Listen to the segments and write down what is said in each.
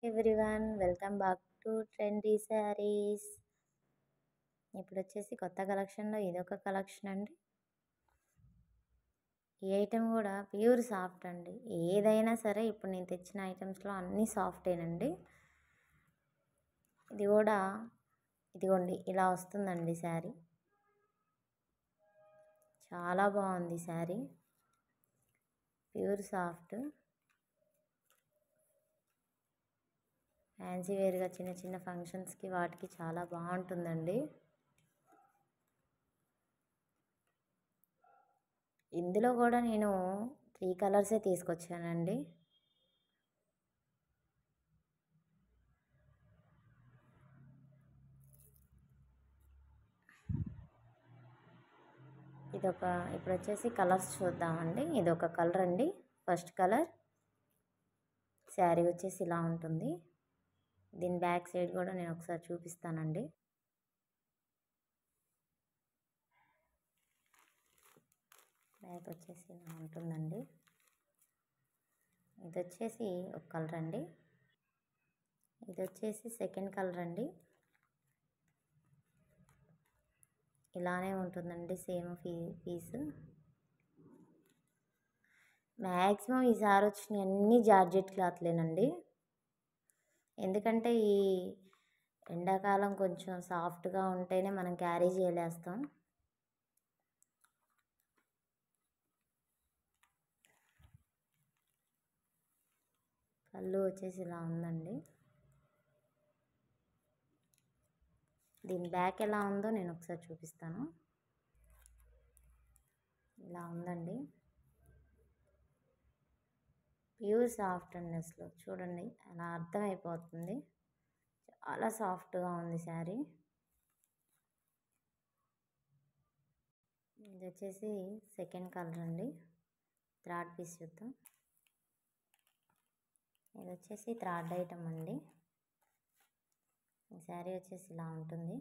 everyone welcome back to trendy saris ఇప్పుడు వచ్చేసి కొత్త కలెక్షన్లో ఇదొక కలెక్షన్ అండి ఈ ఐటెం కూడా ప్యూర్ సాఫ్ట్ అండి ఏదైనా సరే ఇప్పుడు నేను తెచ్చిన ఐటమ్స్లో అన్నీ సాఫ్టేనండి ఇది కూడా ఇదిగోండి ఇలా వస్తుందండి శారీ చాలా బాగుంది శారీ ప్యూర్ సాఫ్ట్ ఫ్యాన్సీ వేర్గా చిన్న చిన్న ఫంక్షన్స్కి వాటికి చాలా బాగుంటుందండి ఇందులో కూడా నేను త్రీ కలర్సే తీసుకొచ్చానండి ఇదొక ఇప్పుడు వచ్చేసి కలర్స్ చూద్దామండి ఇదొక కలర్ అండి ఫస్ట్ కలర్ శారీ వచ్చేసి ఇలా ఉంటుంది దీని బ్యాక్ సైడ్ కూడా నేను ఒకసారి చూపిస్తానండి బ్యాక్ వచ్చేసి ఇలా ఉంటుందండి ఇది వచ్చేసి ఒక కలర్ అండి ఇది వచ్చేసి సెకండ్ కలర్ అండి ఇలానే ఉంటుందండి సేమ్ ఫీ పీస్ మ్యాక్సిమం ఈసారి వచ్చినాయి అన్ని జార్జెట్ క్లాత్లేనండి ఎందుకంటే ఈ ఎండాకాలం కొంచెం సాఫ్ట్గా ఉంటేనే మనం క్యారీ చేయలేస్తాం కళ్ళు వచ్చేసి ఇలా ఉందండి దీని బ్యాక్ ఎలా ఉందో నేను ఒకసారి చూపిస్తాను ఇలా ఉందండి ప్యూర్ సాఫ్ట్ అండి అసలు చూడండి అలా అర్థమైపోతుంది చాలా సాఫ్ట్గా ఉంది శారీ ఇది వచ్చేసి సెకండ్ కలర్ అండి థర్డ్ పీస్ చూద్దాం ఇది వచ్చేసి థర్డ్ ఐటమ్ అండి ఈ శారీ వచ్చేసి ఇలా ఉంటుంది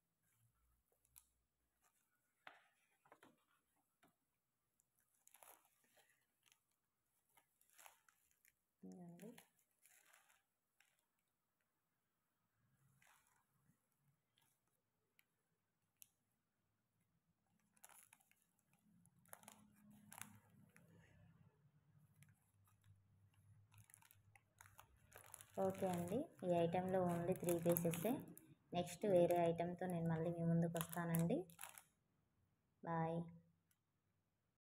ఇదండి ఓకే అండి ఈ ఐటెంలో ఓన్లీ త్రీ పీసెసే నెక్స్ట్ వేరే ఐటెంతో నేను మళ్ళీ మీ ముందుకు వస్తానండి బాయ్